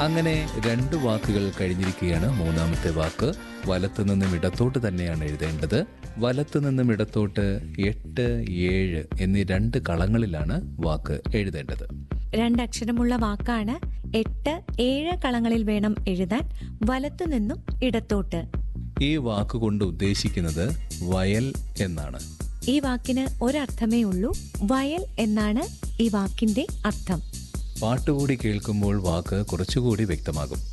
അങ്ങനെ രണ്ട് വാക്കുകൾ കഴിഞ്ഞിരിക്കുകയാണ് മൂന്നാമത്തെ വാക്ക് വലത്തു നിന്നും ഇടത്തോട്ട് തന്നെയാണ് എഴുതേണ്ടത് വലത്തു നിന്നും ഇടത്തോട്ട് എട്ട് ഏഴ് എന്നീ രണ്ട് കളങ്ങളിലാണ് വാക്ക് എഴുതേണ്ടത് രണ്ടക്ഷരമുള്ള വാക്കാണ് എട്ട് ഏഴ് കളങ്ങളിൽ വേണം എഴുതാൻ വലത്തു നിന്നും ഇടത്തോട്ട് ഈ വാക്ക് കൊണ്ട് ഉദ്ദേശിക്കുന്നത് വയൽ എന്നാണ് ഈ വാക്കിന് ഒരർത്ഥമേ ഉള്ളൂ വയൽ എന്നാണ് ഈ വാക്കിന്റെ അർത്ഥം പാട്ടുകൂടി കേൾക്കുമ്പോൾ വാക്ക് കുറച്ചുകൂടി വ്യക്തമാകും